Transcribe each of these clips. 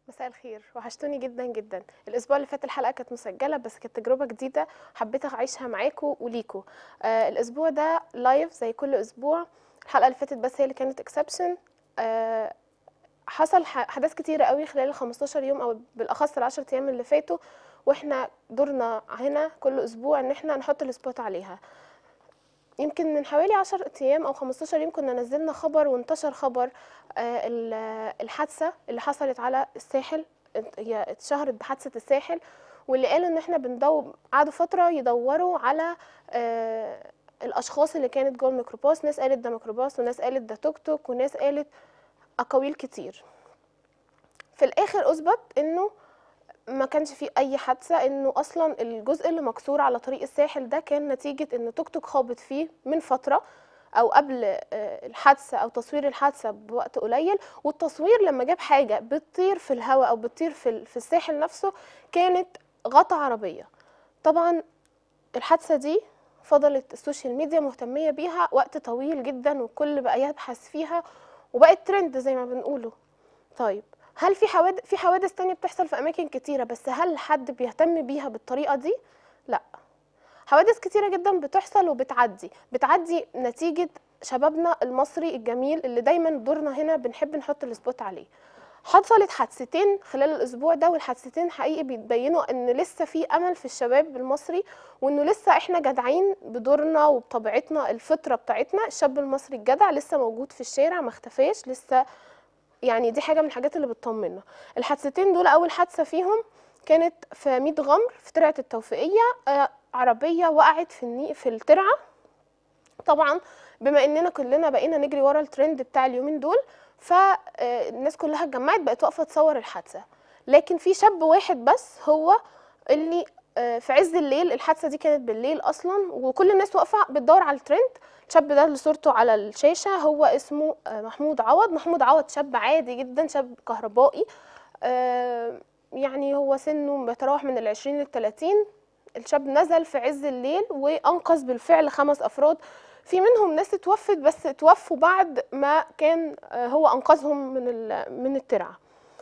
مساء الخير وحشتوني جدا جدا الاسبوع اللي فات الحلقه كانت مسجله بس كانت تجربه جديده حبيت اعيشها معاكم وليكم آه الاسبوع ده لايف زي كل اسبوع الحلقه اللي فاتت بس هي اللي كانت اكسبشن آه حصل ح- احداث كتيره قوي خلال ال 15 يوم او بالاخص ال 10 ايام اللي فاتوا واحنا دورنا هنا كل اسبوع ان احنا نحط السبوت عليها يمكن من حوالي 10 ايام او 15 يوم كنا نزلنا خبر وانتشر خبر آه، ال- الحادثه اللي حصلت على الساحل هي اتشهرت بحادثه الساحل واللي قالوا ان احنا بندور قعدوا فتره يدوروا على آه، الاشخاص اللي كانت جوه الميكروباص ناس قالت ده ميكروباص وناس قالت ده توك توك وناس قالت اقاويل كتير في الاخر اثبت انه ما كانش فيه اي حادثه انه اصلا الجزء اللي مكسور على طريق الساحل ده كان نتيجه ان توك توك خابط فيه من فتره او قبل آه، الحادثه او تصوير الحادثه بوقت قليل والتصوير لما جاب حاجه بتطير في الهواء او بتطير في ال- في الساحل نفسه كانت غطا عربيه طبعا الحادثه دي فضلت السوشيال ميديا مهتميه بيها وقت طويل جدا والكل بقى يبحث فيها وبقت ترند زي ما بنقوله طيب هل في حوادث في حوادث تانية بتحصل في اماكن كتيره بس هل حد بيهتم بيها بالطريقه دي لا حوادث كتيره جدا بتحصل وبتعدي بتعدي نتيجه شبابنا المصري الجميل اللي دايما دورنا هنا بنحب نحط السبوت عليه حصلت حادثتين خلال الاسبوع ده والحادثتين حقيقي بيتبينوا ان لسه في امل في الشباب المصري وانه لسه احنا جدعين بدورنا وبطبيعتنا الفطره بتاعتنا الشاب المصري الجدع لسه موجود في الشارع ما اختفاش لسه يعني دي حاجه من الحاجات اللي بتطمنا الحادثتين دول اول حادثه فيهم كانت في ميت غمر في ترعه التوفيقيه آه، عربيه وقعت في الني في الترعه طبعا بما اننا كلنا بقينا نجري ورا الترند بتاع اليومين دول فالناس كلها اتجمعت بقت واقفه تصور الحادثه لكن في شاب واحد بس هو اللي آه، في عز الليل الحادثه دي كانت بالليل اصلا وكل الناس واقفه بتدور على الترند الشاب ده اللي صورته على الشاشه هو اسمه آه، محمود عوض محمود عوض شاب عادي جدا شاب كهربائي آه، يعني هو سنه بيتراوح من العشرين للتلاتين الشاب نزل في عز الليل وانقذ بالفعل خمس افراد في منهم ناس اتوفت بس اتوفوا بعد ما كان آه، هو انقذهم من ال- من الترعه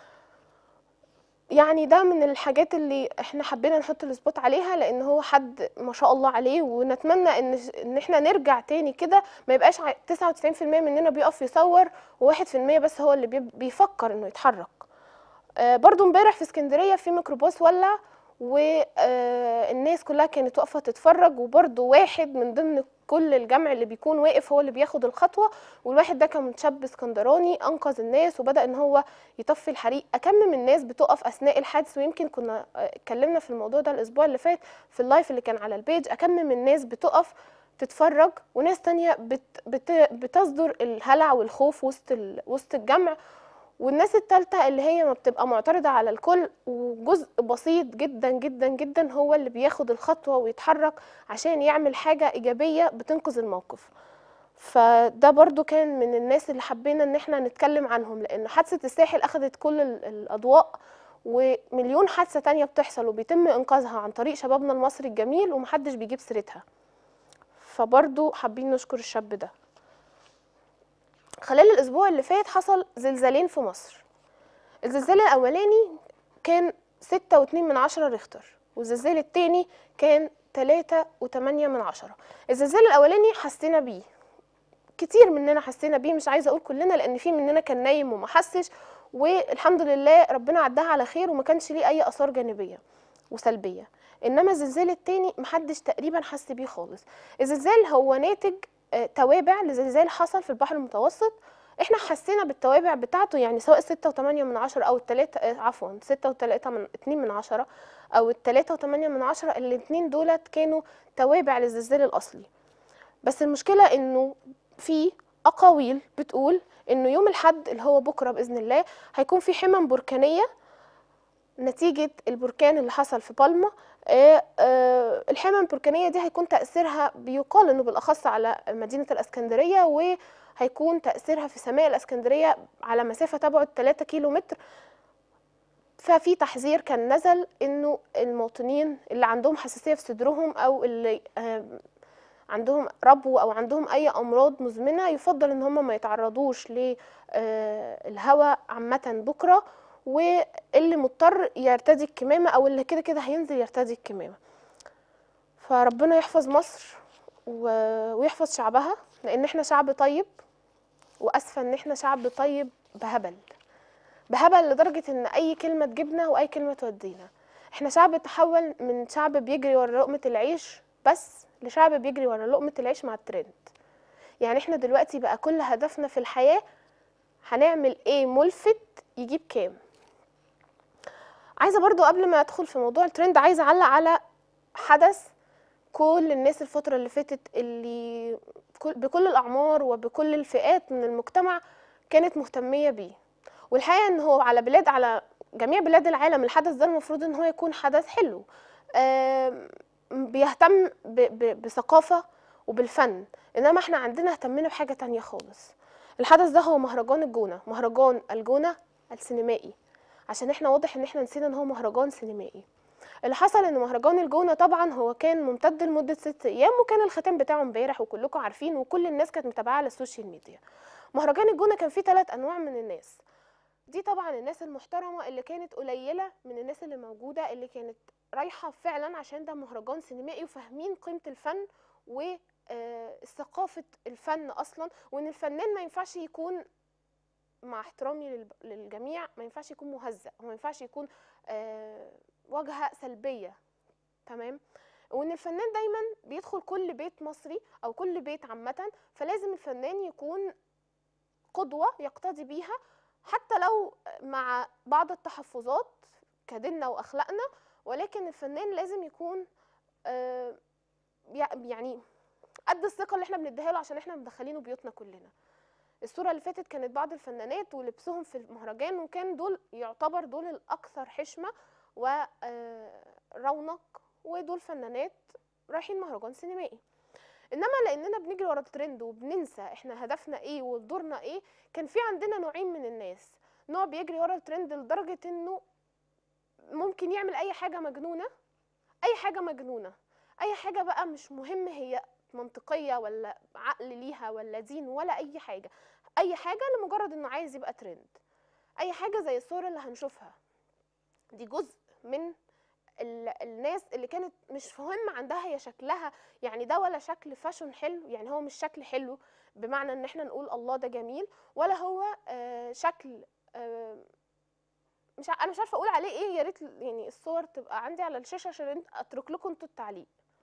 يعني ده من الحاجات اللي احنا حبينا نحط السبوت عليها لان هو حد ما شاء الله عليه ونتمنى ان ان احنا نرجع تاني كده ما يبقاش ع- 99% مننا بيقف يصور و1% بس هو اللي بي- بيفكر انه يتحرك آه، برضو امبارح في اسكندريه في ميكروباص ولع والناس كلها كانت واقفه تتفرج وبرضو واحد من ضمن كل الجمع اللي بيكون واقف هو اللي بياخد الخطوه والواحد ده كان شاب اسكندراني انقذ الناس وبدا ان هو يطفي الحريق اكم من الناس بتقف اثناء الحادث ويمكن كنا آه، اتكلمنا في الموضوع ده الاسبوع اللي فات في اللايف اللي كان على البيج اكم من الناس بتقف تتفرج وناس تانية بت بت بتصدر الهلع والخوف وسط ال- وسط الجمع والناس التالتة اللي هي ما بتبقى معترضة على الكل وجزء بسيط جدا جدا جدا هو اللي بياخد الخطوة ويتحرك عشان يعمل حاجة إيجابية بتنقذ الموقف فده برضو كان من الناس اللي حبينا ان احنا نتكلم عنهم لان حادثة الساحل اخدت كل ال- الاضواء ومليون حادثة تانية بتحصل وبيتم انقاذها عن طريق شبابنا المصري الجميل ومحدش بيجيب سيرتها فبرضو حابين نشكر الشاب ده خلال الاسبوع اللي فات حصل زلزالين في مصر الزلزال الاولاني كان ستة واتنين من عشرة ريختر والزلزال التاني كان تلاتة وتمانية من عشرة الزلزال الاولاني حسينا بيه كتير مننا حسينا بيه مش عايزه اقول كلنا لان في مننا كان نايم وما حسش والحمد لله ربنا عداها على خير وما كانش ليه اي اثار جانبيه وسلبيه انما الزلزال التاني محدش تقريبا حس بيه خالص الزلزال هو ناتج آه، توابع لزلزال حصل في البحر المتوسط احنا حسينا بالتوابع بتاعته يعني سواء ستة وتمانية من عشرة او التلاتة آه، عفوا ستة وتلاتة من اتنين من عشرة او التلاتة وتمانية من عشرة الاتنين دولت كانوا توابع للزلزال الاصلي بس المشكلة انه في اقاويل بتقول انه يوم الحد اللي هو بكره باذن الله هيكون في حمم بركانيه نتيجه البركان اللي حصل في بالما آه، آه، الحمم البركانيه دي هيكون تاثيرها بيقال انه بالاخص على مدينه الاسكندريه وهيكون تاثيرها في سماء الاسكندريه على مسافه تبعد 3 كيلو متر ففي تحذير كان نزل انه المواطنين اللي عندهم حساسيه في صدرهم او اللي آه، عندهم ربو او عندهم اي امراض مزمنه يفضل ان هم ما يتعرضوش للهواء عامه بكره واللي مضطر يرتدي الكمامة أو اللي كده كده هينزل يرتدي الكمامة فربنا يحفظ مصر و- ويحفظ شعبها لأن احنا شعب طيب وأسفة إن احنا شعب طيب بهبل بهبل لدرجة إن أي كلمة تجيبنا وأي كلمة تودينا احنا شعب تحول من شعب بيجري ورا لقمة العيش بس لشعب بيجري ورا لقمة العيش مع الترند يعني احنا دلوقتي بقى كل هدفنا في الحياة هنعمل ايه ملفت يجيب كام عايزة برضو قبل ما ادخل في موضوع الترند عايزة اعلق على حدث كل الناس الفترة اللي فاتت اللي كل- بكل الأعمار وبكل الفئات من المجتمع كانت مهتمية بيه والحقيقة ان هو على بلاد على جميع بلاد العالم الحدث ده المفروض ان هو يكون حدث حلو آم، بيهتم ب- ب- بثقافة وبالفن انما احنا عندنا اهتمينا بحاجة تانية خالص الحدث ده هو مهرجان الجونة مهرجان الجونة السينمائي عشان احنا واضح ان احنا نسينا ان هو مهرجان سينمائي اللي حصل ان مهرجان الجونة طبعا هو كان ممتد لمدة ست ايام وكان الختام بتاعه امبارح وكلكم عارفين وكل الناس كانت متابعاه على السوشيال ميديا مهرجان الجونة كان فيه ثلاث انواع من الناس دي طبعا الناس المحترمة اللي كانت قليلة من الناس اللي موجودة اللي كانت رايحة فعلا عشان ده مهرجان سينمائي وفاهمين قيمة الفن وثقافة الفن أصلا وإن الفنان ما ينفعش يكون مع احترامي للب- للجميع ما ينفعش يكون مهزأ وما ينفعش يكون آه، واجهة سلبية تمام وان الفنان دايما بيدخل كل بيت مصري او كل بيت عامة فلازم الفنان يكون قدوة يقتدي بيها حتى لو مع بعض التحفظات كديننا واخلاقنا ولكن الفنان لازم يكون آه، يع- يعني قد الثقه اللي احنا بنديها له عشان احنا مدخلينه بيوتنا كلنا الصوره اللي فاتت كانت بعض الفنانات ولبسهم في المهرجان وكان دول يعتبر دول الاكثر حشمه ورونق ودول فنانات رايحين مهرجان سينمائي انما لاننا بنجري ورا الترند وبننسى احنا هدفنا ايه ودورنا ايه كان في عندنا نوعين من الناس نوع بيجري ورا الترند لدرجه انه ممكن يعمل اي حاجه مجنونه اي حاجه مجنونه اي حاجه بقى مش مهم هي منطقيه ولا عقل ليها ولا دين ولا اي حاجه اي حاجه لمجرد انه عايز يبقى ترند اي حاجه زي الصور اللي هنشوفها دي جزء من ال- الناس اللي كانت مش مهم عندها هي شكلها يعني ده ولا شكل فاشون حلو يعني هو مش شكل حلو بمعنى ان احنا نقول الله ده جميل ولا هو آه، شكل آه، مش ع- انا مش عارفه اقول عليه ايه يا ريت يعني الصور تبقى عندي على الشاشه عشان انت- اترك لكم انتوا التعليق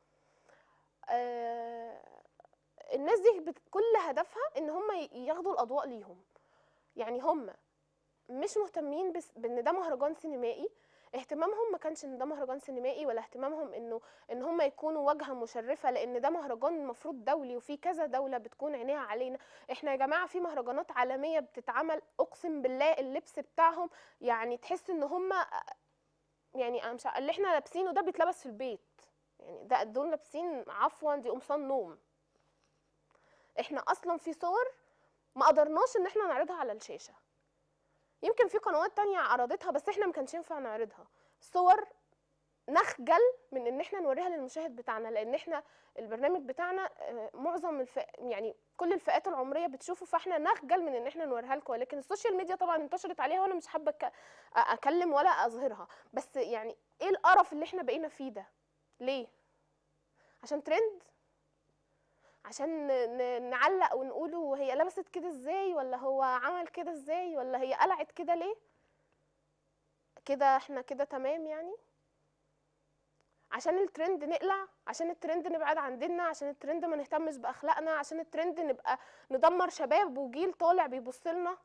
آه، الناس دي بت... كل هدفها ان هم ي- ياخدوا الاضواء ليهم يعني هم مش مهتمين بس بان ده مهرجان سينمائي اهتمامهم ما كانش ان ده مهرجان سينمائي ولا اهتمامهم انه ان هم يكونوا واجهه مشرفه لان ده مهرجان المفروض دولي وفي كذا دوله بتكون عينيها علينا احنا يا جماعه في مهرجانات عالميه بتتعمل اقسم بالله اللبس بتاعهم يعني تحس ان هم يعني انا مش ع- اللي احنا لابسينه ده بيتلبس في البيت يعني ده دول لابسين عفوا دي قمصان نوم احنا اصلا في صور ما قدرناش ان احنا نعرضها على الشاشه يمكن في قنوات تانية عرضتها بس احنا ما كانش ينفع نعرضها صور نخجل من ان احنا نوريها للمشاهد بتاعنا لان احنا البرنامج بتاعنا آه، معظم الف... يعني كل الفئات العمريه بتشوفه فاحنا نخجل من ان احنا نوريها لكم ولكن السوشيال ميديا طبعا انتشرت عليها وانا مش حابه أك- اكلم ولا اظهرها بس يعني ايه القرف اللي احنا بقينا فيه ده ليه عشان ترند عشان ن- ن- نعلق ونقوله هي لبست كده ازاي ولا هو عمل كده ازاي ولا هي قلعت كده ليه كده احنا كده تمام يعني عشان الترند نقلع عشان الترند نبعد عن ديننا عشان الترند ما نهتمش باخلاقنا عشان الترند نبقى ندمر شباب وجيل طالع بيبص لنا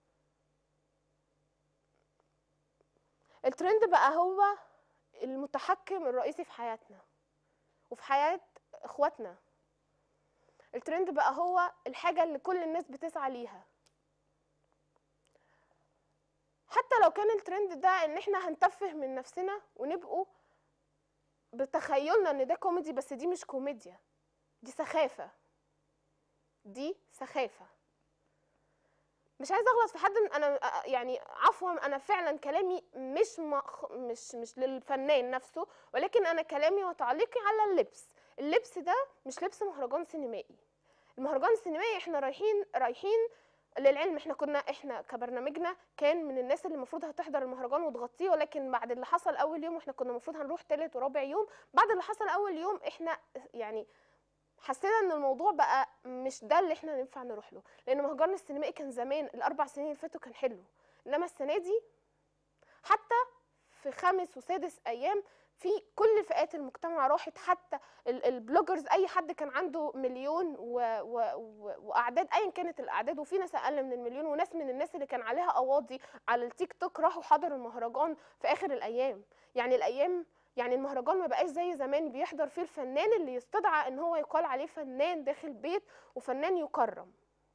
الترند بقى هو المتحكم الرئيسي في حياتنا وفي حياة اخواتنا الترند بقى هو الحاجة اللي كل الناس بتسعى ليها حتى لو كان الترند ده ان احنا هنتفه من نفسنا ونبقوا بتخيلنا ان ده كوميدي بس دي مش كوميديا دي سخافة دي سخافة مش عايزه اغلط في حد انا يعني عفوا انا فعلا كلامي مش مخ... مش مش للفنان نفسه ولكن انا كلامي وتعليقي على اللبس اللبس ده مش لبس مهرجان سينمائي المهرجان السينمائي احنا رايحين رايحين للعلم احنا كنا احنا كبرنامجنا كان من الناس اللي المفروض هتحضر المهرجان وتغطيه ولكن بعد اللي حصل اول يوم احنا كنا المفروض هنروح تالت ورابع يوم بعد اللي حصل اول يوم احنا يعني حسينا ان الموضوع بقى مش ده اللي احنا ينفع نروح له لان مهرجان السينمائي كان زمان الاربع سنين اللي فاتوا كان حلو انما السنه دي حتى في خامس وسادس ايام في كل فئات المجتمع راحت حتى ال- البلوجرز اي حد كان عنده مليون و و و واعداد ايا كانت الاعداد وفي ناس اقل من المليون وناس من الناس اللي كان عليها قواضي على التيك توك راحوا حضروا المهرجان في اخر الايام يعني الايام يعني المهرجان ما بقاش زي زمان بيحضر فيه الفنان اللي يستدعى ان هو يقال عليه فنان داخل بيت وفنان يكرم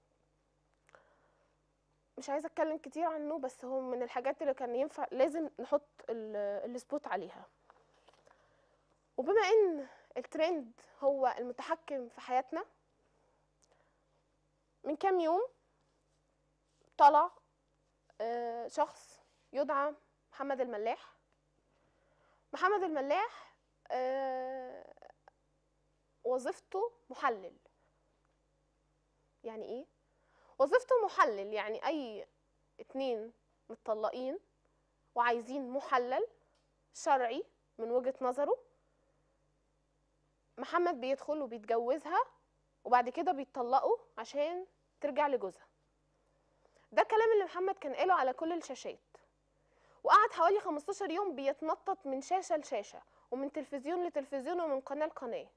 مش عايزه اتكلم كتير عنه بس هو من الحاجات اللي كان ينفع لازم نحط ال- السبوت عليها وبما ان الترند هو المتحكم في حياتنا من كام يوم طلع آه، شخص يدعى محمد الملاح محمد الملاح آه، وظيفته محلل يعني ايه وظيفته محلل يعني اي اتنين متطلقين وعايزين محلل شرعي من وجهة نظره محمد بيدخل وبيتجوزها وبعد كده بيتطلقوا عشان ترجع لجوزها ده الكلام اللي محمد كان قاله على كل الشاشات وقعد حوالي 15 يوم بيتنطط من شاشة لشاشة ومن تلفزيون لتلفزيون ومن قناة لقناة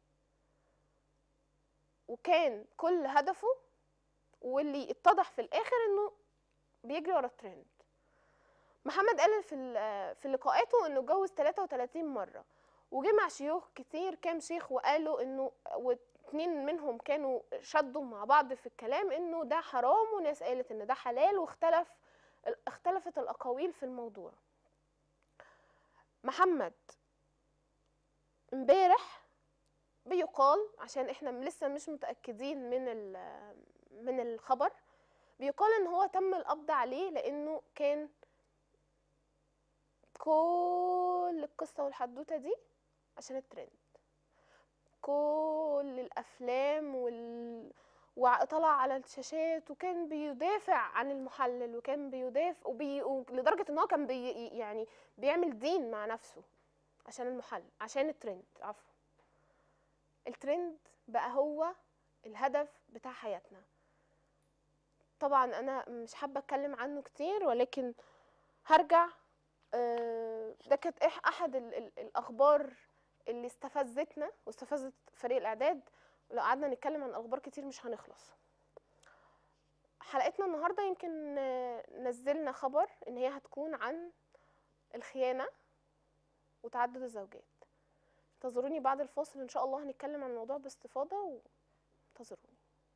وكان كل هدفه واللي اتضح في الاخر انه بيجري ورا الترند محمد قال في ال- في لقاءاته انه اتجوز 33 مره وجه مع شيوخ كتير كام شيخ وقالوا انه واتنين منهم كانوا شدوا مع بعض في الكلام انه ده حرام وناس قالت ان ده حلال واختلف اختلفت الاقاويل في الموضوع محمد امبارح بيقال عشان احنا لسه مش متاكدين من ال- من الخبر بيقال ان هو تم القبض عليه لانه كان كل القصه والحدوته دي عشان الترند كل الافلام وال وطلع على الشاشات وكان بيدافع عن المحلل وكان بيدافع وبي... لدرجه ان هو كان بي... يعني بيعمل دين مع نفسه عشان المحلل عشان الترند عفوا الترند بقى هو الهدف بتاع حياتنا طبعا انا مش حابه اتكلم عنه كتير ولكن هرجع آه، ده كانت إح- احد ال- ال- الاخبار اللي استفزتنا واستفزت فريق الاعداد لو قعدنا نتكلم عن اخبار كتير مش هنخلص حلقتنا النهارده يمكن آه، نزلنا خبر ان هي هتكون عن الخيانه وتعدد الزوجات انتظروني بعد الفاصل ان شاء الله هنتكلم عن الموضوع باستفاضه وانتظروني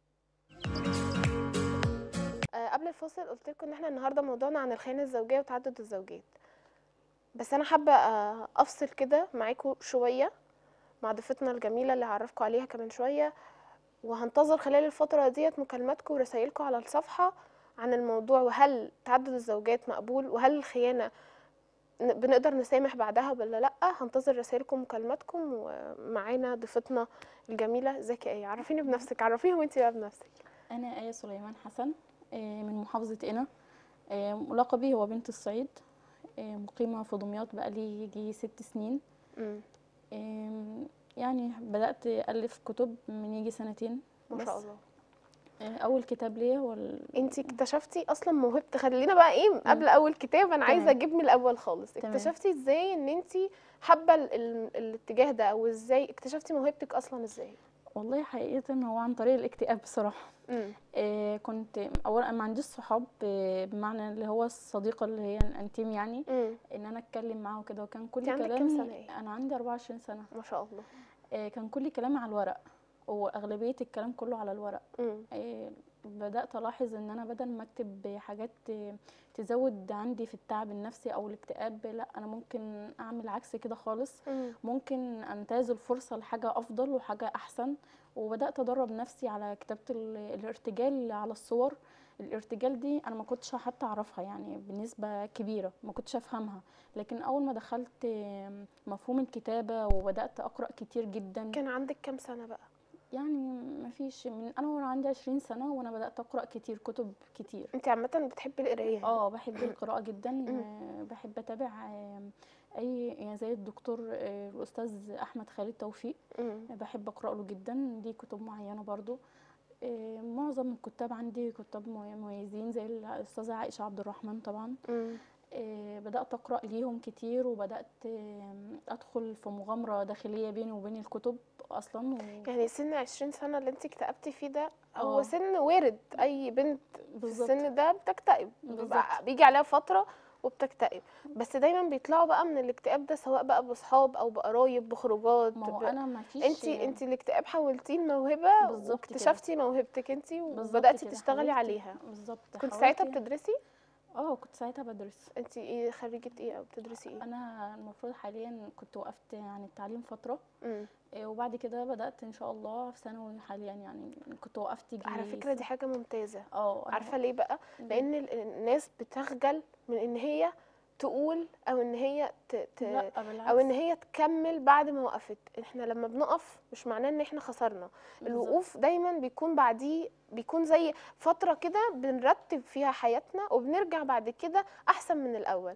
آه، قبل الفاصل قلت لكم ان احنا النهارده موضوعنا عن الخيانه الزوجيه وتعدد الزوجات بس انا حابه آه، افصل كده معاكم شويه مع ضيفتنا الجميله اللي هعرفكم عليها كمان شويه وهنتظر خلال الفتره ديت مكالماتكم ورسائلكم على الصفحه عن الموضوع وهل تعدد الزوجات مقبول وهل الخيانه ن- بنقدر نسامح بعدها ولا لا هنتظر رسائلكم ومكالماتكم ومعانا ضيفتنا الجميله ازيك يا ايه عرفيني بنفسك عرفيهم انت بقى بنفسك أنا آية سليمان حسن آه، من محافظة قنا آه، ملقبي هو بنت الصعيد آه، مقيمة في دمياط بقالي يجي ست سنين مم. آم، يعني بدأت ألف كتب من يجي سنتين ما شاء بس. الله آه، أول كتاب ليا هو ال- انت اكتشفتي اصلا موهبه خلينا بقى ايه قبل اول كتاب انا عايزه تمام. اجيب من الاول خالص تمام. اكتشفتي ازاي ان انت حابه ال- ال- الاتجاه ده او ازاي اكتشفتي موهبتك اصلا ازاي والله حقيقة هو عن طريق الاكتئاب بصراحة امم آه، كنت أولا ما عنديش صحاب آه، بمعنى اللي هو الصديقة اللي هي الأنتيم يعني امم إن أنا أتكلم معاه وكده وكان كل انت عندك كام كلامي سنة ايه؟ أنا عندي 24 سنة ما شاء الله آه، كان كل كلامي على الورق واغلبيه الكلام كله على الورق امم آه، بدات الاحظ ان انا بدل ما اكتب حاجات آه، تزود عندي في التعب النفسي او الاكتئاب لا انا ممكن اعمل عكس كده خالص ممكن انتهز الفرصه لحاجه افضل وحاجه احسن وبدات ادرب نفسي على كتابه ال- الارتجال على الصور الارتجال دي انا ما كنتش حتى اعرفها يعني بنسبه كبيره ما كنتش افهمها لكن اول ما دخلت آه، مفهوم الكتابه وبدات اقرا كتير جدا كان عندك كام سنه بقى يعني ما فيش من انا وانا عندي 20 سنه وانا بدات اقرا كتير كتب كتير انت عامه بتحبي القرايه اه بحب القراءه جدا آه، بحب اتابع آه، اي يعني زي الدكتور آه، الاستاذ احمد خالد توفيق مم. بحب اقرا له جدا ليه كتب معينه برضو آه، معظم الكتاب عندي كتاب مي- مميزين زي الاستاذه عائشه عبد الرحمن طبعا مم. آه، بدات اقرا ليهم كتير وبدات آه، ادخل في مغامره داخليه بيني وبين الكتب اصلا و... يعني سن 20 سنه اللي انت اكتئبتي فيه ده هو آه. سن وارد اي بنت في بالظبط. السن ده بتكتئب بالظبط. بيبقى- بيجي عليها فتره وبتكتئب بس دايما بيطلعوا بقى من الاكتئاب ده سواء بقى بصحاب او بقرايب بخروجات ما هو ب... انا ما فيش انت انت الاكتئاب حولتيه لموهبه بالظبط كده. واكتشفتي موهبتك انت بالظبط وبداتي كده، تشتغلي حاولت- عليها بالظبط كنت حاولت- ساعتها بتدرسي اه كنت ساعتها بدرس انت ايه خريجه ايه او بتدرسي ايه انا المفروض حاليا كنت وقفت عن التعليم فتره مم. إيه، وبعد كده بدات ان شاء الله في ثانوي حاليا يعني كنت وقفت يجي على فكره دي حاجه ممتازه اه أنا- عارفه ليه بقى لان ال- الناس بتخجل من ان هي تقول او ان هي ت... ت... لا او بالعكس ان هي تكمل بعد ما وقفت احنا لما بنقف مش معناه ان احنا خسرنا بالظبط. الوقوف دايما بيكون بعديه بيكون زي فتره كده بنرتب فيها حياتنا وبنرجع بعد كده احسن من الاول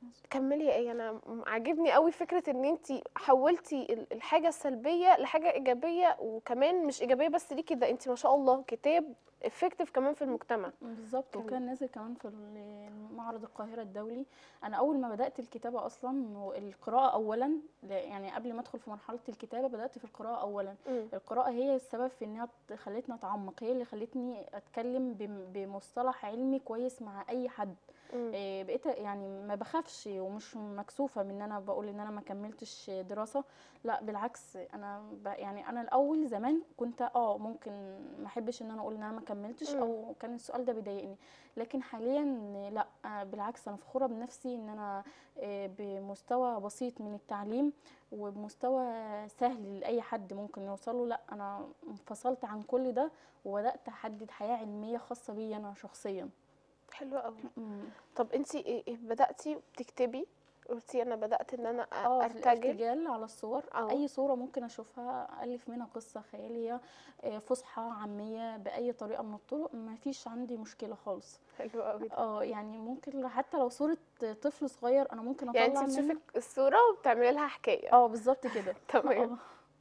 كملي ايه انا م- عاجبني قوي فكره ان انت حولتي ال- الحاجه السلبيه لحاجه ايجابيه وكمان مش ايجابيه بس ليكي ده انت ما شاء الله كتاب افكتيف كمان في المجتمع بالظبط كمل. وكان نازل كمان في ال- معرض القاهرة الدولي أنا أول ما بدأت الكتابة أصلا والقراءة أولا ل- يعني قبل ما أدخل في مرحلة الكتابة بدأت في القراءة أولا مم. القراءة هي السبب في إنها ت- خلتني أتعمق هي اللي خلتني أتكلم بم- بمصطلح علمي كويس مع أي حد مم. إيه، بقيت يعني ما بخافش ومش مكسوفه من ان انا بقول ان انا ما كملتش دراسه لا بالعكس انا ب يعني انا الاول زمان كنت اه ممكن ما احبش ان انا اقول ان انا ما كملتش مم. او كان السؤال ده بيضايقني لكن حاليا لا آه، بالعكس انا فخوره بنفسي ان انا آه، بمستوى بسيط من التعليم وبمستوى سهل لاي حد ممكن يوصله لا انا انفصلت عن كل ده وبدات احدد حياه علميه خاصه بي انا شخصيا حلوه قوي مم. طب انت إيه إيه بداتي تكتبي قلتي انا بدات ان انا أ- اه في ارتجل الارتجال على الصور اه. اي صوره ممكن اشوفها الف منها قصه خياليه آه، فصحى عاميه باي طريقه من الطرق ما فيش عندي مشكله خالص حلو قوي ده اه يعني ممكن حتى لو صوره طفل صغير انا ممكن اطلع يعني انت بتشوفي منها الصوره وبتعملي لها حكايه اه بالظبط كده تمام اه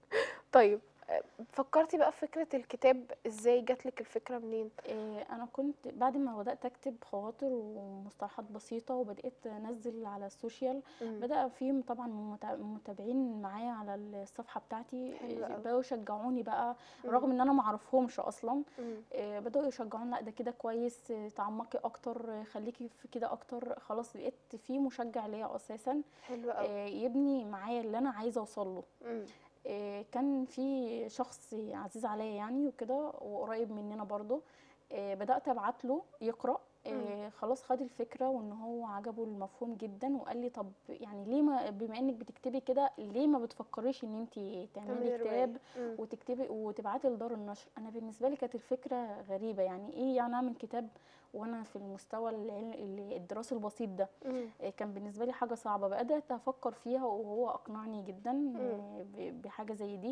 طيب آه، فكرتي بقى في فكره الكتاب ازاي جاتلك الفكره منين إيه، انا كنت بعد ما بدات اكتب خواطر ومصطلحات بسيطه وبدات انزل على السوشيال مم. بدا في طبعا متع- متابعين معايا على الصفحه بتاعتي حلو إيه، أوي. بداوا يشجعوني بقى مم. رغم ان انا ما اعرفهمش اصلا مم. آه، بدأوا يشجعوني لا ده كده كويس آه، تعمقي اكتر آه، خليكي في كده اكتر خلاص لقيت في مشجع ليا اساسا حلو قوي آه، يبني معايا اللي انا عايزه اوصل له مم. آه، كان في شخص عزيز عليا يعني وكده وقريب مننا برضه آه، بدأت ابعت له يقرأ آه، خلاص خد الفكرة وان هو عجبه المفهوم جدا وقال لي طب يعني ليه ما بما انك بتكتبي كده ليه ما بتفكريش ان انت تعملي تعملي رواية. كتاب مم. وتكتبي وتبعتي لدار النشر انا بالنسبه لي كانت الفكره غريبه يعني ايه يعني اعمل كتاب وانا في المستوى العلم اللي- الدراسي البسيط ده مم. إيه كان بالنسبه لي حاجه صعبه بدات افكر فيها وهو اقنعني جدا إيه ب- بحاجه زي دي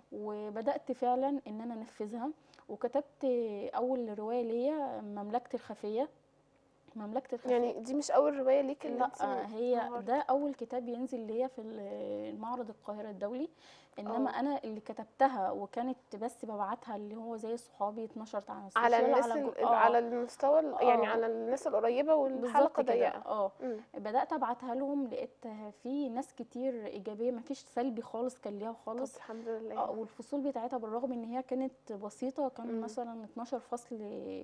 وبدات فعلا ان انا انفذها وكتبت اول روايه ليا مملكه الخفيه مملكه الخفيه يعني دي مش اول روايه ليك اللي لا انت هي نهارت. ده اول كتاب ينزل ليا في ال- معرض القاهره الدولي انما اه. انا اللي كتبتها وكانت بس ببعتها اللي هو زي صحابي اتنشرت على على السوشيال الناس جو- ال- آه، على المستوى ال- يعني اه. على الناس القريبه بالظبط والحلقه كده ضيقه اه مم. بدات ابعتها لهم لقيت في ناس كتير ايجابيه ما فيش سلبي خالص كان ليها طب خالص الحمد اه لله والفصول بتاعتها بالرغم ان هي كانت بسيطه كان مم. مثلا 12 فصل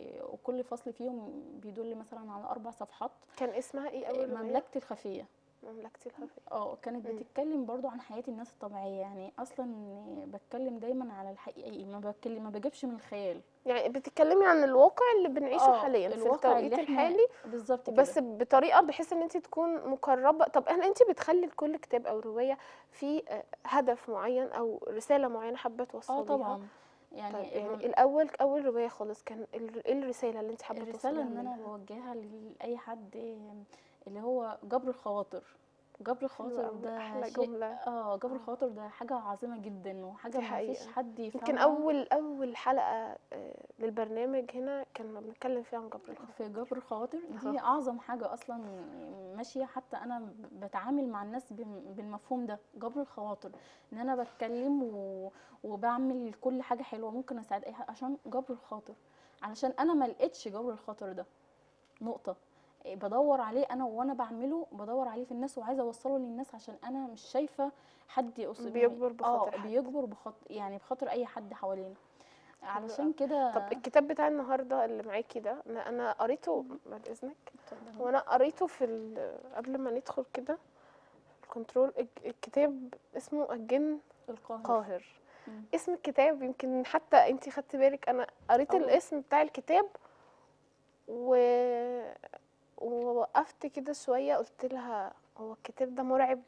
وكل فصل فيهم بيدل مثلا على اربع صفحات كان اسمها ايه اول روايه مملكه الخفيه مملكتي الخفيه اه كانت مم. بتتكلم برضو عن حياة الناس الطبيعية يعني اصلا بتكلم دايما على الحقيقي ما بتكلم ما بجيبش من الخيال يعني بتتكلمي عن الواقع اللي بنعيشه اه حاليا في الواقع التوقيت اللي احنا الحالي بالظبط بس كده بطريقه بحيث ان انت تكون مقربه طب انا انت بتخلي لكل كتاب او روايه في آه، هدف معين او رساله معينه حابه توصليها اه طبعا طيب يعني, يعني الر- الاول اول روايه خالص كان ال- ايه الرساله اللي انت حابه الرسالة توصليها ان انا منها بوجهها لاي حد اللي هو جبر الخواطر جبر حلوة الخواطر أوي، ده احلى شيء جمله اه جبر آه. الخواطر ده حاجة عظيمة جدا وحاجة دي ما فيش حقيقة. حد يمكن يفهمها اول اول حلقه آه، للبرنامج هنا كنا بنتكلم فيها عن جبر الخواطر في جبر الخواطر أها. دي اعظم حاجة اصلا ماشية حتى انا ب- بتعامل مع الناس بم- بالمفهوم ده جبر الخواطر ان انا بتكلم و... وبعمل كل حاجة حلوة ممكن اساعد اي حد عشان جبر الخاطر علشان انا ما لقيتش جبر الخاطر ده نقطة إيه، بدور عليه انا وانا بعمله بدور عليه في الناس وعايزه اوصله للناس عشان انا مش شايفه حد يقص بيجبر بخاطر اه حد. بيجبر بخاطر يعني بخاطر اي حد حوالينا علشان أوي. كده طب الكتاب بتاع النهارده اللي معاكي ده انا انا قريته بعد اذنك اتفضلي. هو انا قريته في ال- قبل ما ندخل كده الكنترول الك- الكتاب اسمه الجن القاهر قاهر مم. اسم الكتاب يمكن حتى انتي خدتي بالك انا قريت أه. الاسم بتاع الكتاب و... ووقفت كده شويه قلت لها هو الكتاب ده مرعب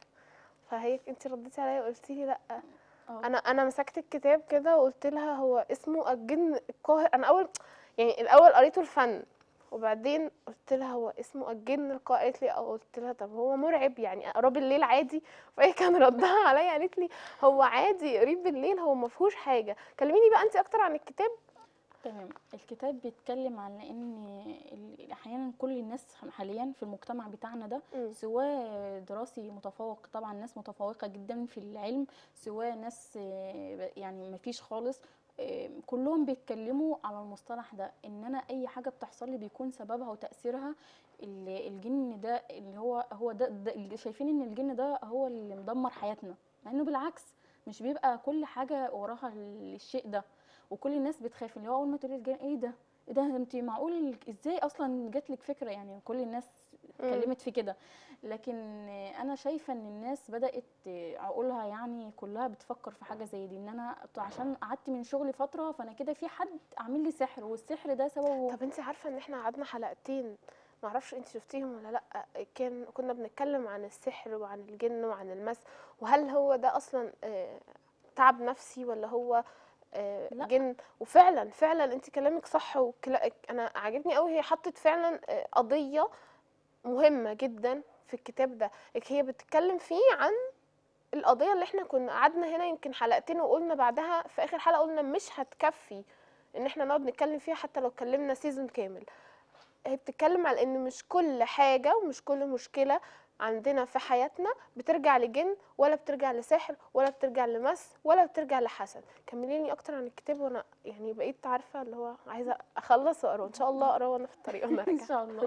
فهي انتي رديتي عليا وقلتي لي لا اه انا انا مسكت الكتاب كده وقلت لها هو اسمه الجن القاهر انا اول يعني الاول قريته الفن وبعدين قلت لها هو اسمه الجن القاهر قالت لي او قلت لها طب هو مرعب يعني اقراه بالليل عادي فهي كان ردها عليا قالت لي هو عادي قريه بالليل هو ما فيهوش حاجه كلميني بقى انت اكتر عن الكتاب تمام الكتاب بيتكلم عن ان ال- احيانا كل الناس حاليا في المجتمع بتاعنا ده مم. سواء دراسي متفوق طبعا ناس متفوقة جدا في العلم سواء ناس آه، يعني مفيش خالص آه، كلهم بيتكلموا على المصطلح ده ان انا اي حاجة بتحصل لي بيكون سببها وتأثيرها ال- الجن ده اللي هو هو ده, ده اللي شايفين ان الجن ده هو اللي مدمر حياتنا مع انه بالعكس مش بيبقى كل حاجة وراها الشيء ده وكل الناس بتخاف اللي هو اول ما تقولي الجن ايه ده ايه ده انت معقول ازاي اصلا جات لك فكره يعني كل الناس مم. اتكلمت في كده لكن انا شايفه ان الناس بدات عقولها يعني كلها بتفكر في حاجه زي دي ان انا عشان قعدت من شغلي فتره فانا كده في حد عامل لي سحر والسحر ده سببه طب انت عارفه ان احنا قعدنا حلقتين معرفش انت شفتيهم ولا لا كان كنا بنتكلم عن السحر وعن الجن وعن المس وهل هو ده اصلا آه، تعب نفسي ولا هو آه، لا. جن وفعلا فعلا انت كلامك صح وكلا انا عاجبني قوي هي حطت فعلا آه، قضيه مهمه جدا في الكتاب ده هي بتتكلم فيه عن القضيه اللي احنا كنا قعدنا هنا يمكن حلقتين وقلنا بعدها في اخر حلقه قلنا مش هتكفي ان احنا نقعد نتكلم فيها حتى لو اتكلمنا سيزون كامل هي بتتكلم على ان مش كل حاجه ومش كل مشكله عندنا في حياتنا بترجع لجن ولا بترجع لسحر ولا بترجع لمس ولا بترجع لحسد كمليني اكتر عن الكتاب وانا يعني بقيت عارفه اللي هو عايزه اخلص واقراه ان شاء الله اقراه وانا في الطريق وانا ان راجعه شاء الله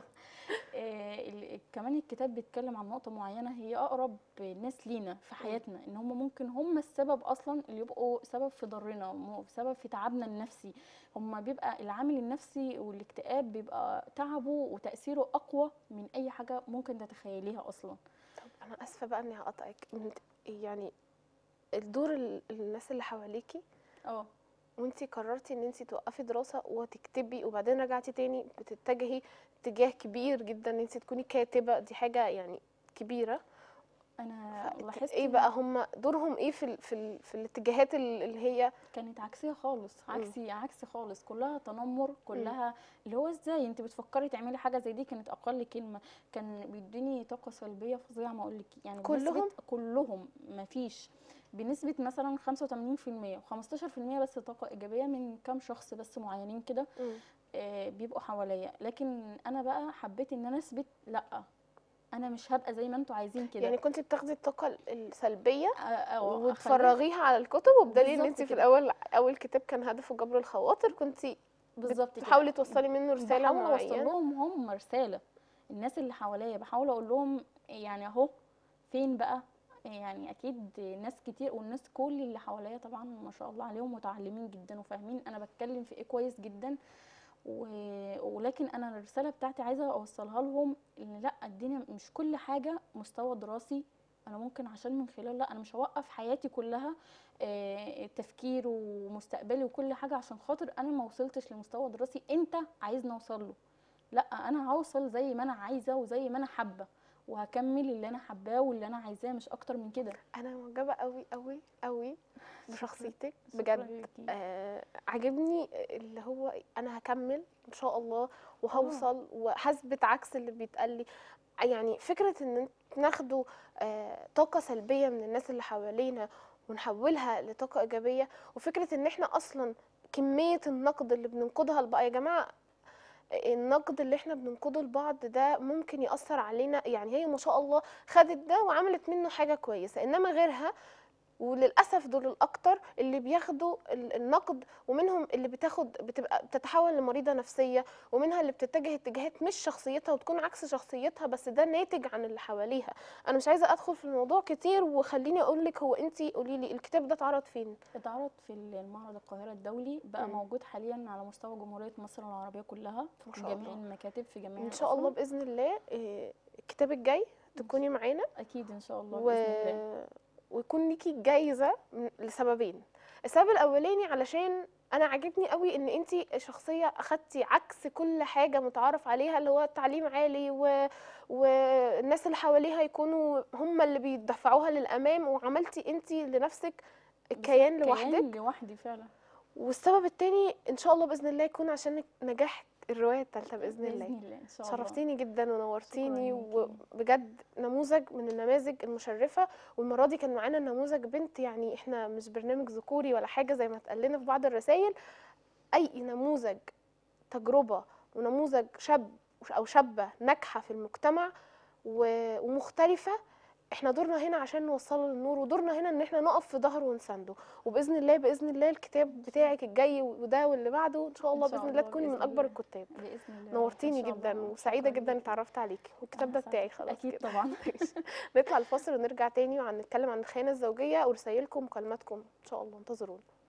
آه، ال- كمان الكتاب بيتكلم عن نقطة معينة هي أقرب ناس لينا في حياتنا إن هم ممكن هم السبب أصلا اللي يبقوا سبب في ضرنا م- سبب في تعبنا النفسي هم بيبقى العامل النفسي والاكتئاب بيبقى تعبه وتأثيره أقوى من أي حاجة ممكن تتخيليها أصلا طب انا اسفه بقى اني هقطعك انت- يعني الدور ال- الناس اللي حواليكي اه وانتي قررتي ان انتي توقفي دراسة وتكتبي وبعدين رجعتي تاني بتتجهي اتجاه كبير جدا ان انتي تكوني كاتبة دي حاجة يعني كبيرة أنا فت- لاحظت ايه إن بقى هم دورهم ايه في ال في, ال في الاتجاهات ال- اللي هي كانت عكسية خالص مم. عكسي عكس خالص كلها تنمر كلها اللي هو ازاي انت بتفكري تعملي حاجة زي دي كانت اقل كلمة كان بيديني طاقة سلبية فظيعة ما اقولك يعني كلهم؟ بنسبة كلهم مفيش بنسبة مثلا 85% و15% بس طاقة إيجابية من كام شخص بس معينين كده آه، بيبقوا حواليا لكن أنا بقى حبيت إن أنا أثبت لأ أنا مش هبقى زي ما انتوا عايزين كده يعني كنت بتاخدي الطاقة ال- السلبية آه، آه، أخليها- وتفرغيها على الكتب وبدليل ان بالظبط انتي في كده. الاول اول كتاب كان هدفه جبر الخواطر كنتي بالظبط كده. بتحاولي توصلي منه رسالة بحاول اوصل معينة لهم هم رساله الناس اللي حواليا بحاول اقول لهم يعني اهو فين بقى يعني اكيد ناس كتير والناس كل اللي حواليا طبعا ما شاء الله عليهم متعلمين جدا وفاهمين انا بتكلم في ايه كويس جدا و... ولكن انا الرساله بتاعتي عايزه اوصلها لهم ان لا الدنيا مش كل حاجه مستوى دراسي انا ممكن عشان من خلال لا انا مش هوقف حياتي كلها آه، تفكير ومستقبلي وكل حاجه عشان خاطر انا ما وصلتش لمستوى دراسي انت عايزني اوصل له لا انا هوصل زي ما انا عايزه وزي ما انا حابه وهكمل اللي انا حباه واللي انا عايزاه مش اكتر من كده انا معجبة قوي قوي قوي بشخصيتك شكراً بجد ليكي. آه عاجبني اللي هو انا هكمل ان شاء الله وهوصل وهثبت عكس اللي بيتقال لي يعني فكره ان انت ناخده آه، طاقة سلبية من الناس اللي حوالينا ونحولها لطاقة إيجابية وفكرة إن إحنا أصلا كمية النقد اللي بننقدها لبعض يا جماعة النقد اللي احنا بننقده لبعض ده ممكن يأثر علينا يعني هي ما شاء الله خدت ده وعملت منه حاجة كويسة إنما غيرها وللأسف دول الأكتر اللي بياخدوا ال- النقد ومنهم اللي بتاخد بتبقى بتتحول لمريضة نفسية ومنها اللي بتتجه اتجاهات مش شخصيتها وتكون عكس شخصيتها بس ده ناتج عن اللي حواليها أنا مش عايزة أدخل في الموضوع كتير وخليني أقول لك هو أنتي قولي لي الكتاب ده اتعرض فين؟ اتعرض في المعرض القاهرة الدولي بقى مم. موجود حاليا على مستوى جمهورية مصر العربية كلها ما في شاء جميع الله. المكاتب في جميع إن شاء الله الأفرع. بإذن الله إيه، الكتاب الجاي تكوني معانا أكيد إن شاء الله و... بإذن الله ويكون ليكي جايزه من- لسببين السبب الاولاني علشان انا عاجبني قوي ان انت شخصيه اخدتي عكس كل حاجه متعارف عليها اللي هو تعليم عالي و... والناس اللي حواليها يكونوا هم اللي بيدفعوها للامام وعملتي انت لنفسك كيان لوحدك كيان لوحدي فعلا والسبب التاني ان شاء الله باذن الله يكون عشان نجاح الروايه الثالثه باذن الله بإذن الله إن شاء الله شرفتيني جدا ونورتيني شكراً ليكي. وبجد نموذج من النماذج المشرفه والمره دي كان معانا نموذج بنت يعني احنا مش برنامج ذكوري ولا حاجه زي ما اتقال لنا في بعض الرسائل اي نموذج تجربه ونموذج شاب او شابه ناجحه في المجتمع و- ومختلفه احنا دورنا هنا عشان نوصله للنور ودورنا هنا ان احنا نقف في ظهره ونسنده وباذن الله باذن الله الكتاب بتاعك الجاي وده واللي بعده ان شاء الله إن شاء باذن الله الله تكوني من بإذن اكبر الله. الكتاب بإذن الله نورتيني إن شاء جدا الله. وسعيده شكراً جدا ليكي. اتعرفت عليكي والكتاب أنا ده بتاعي سعيدة. خلاص أكيد كده. طبعا نطلع الفاصل ونرجع تاني وهنتكلم عن الخيانه الزوجيه ورسايلكم ومكالماتكم ان شاء الله انتظرونا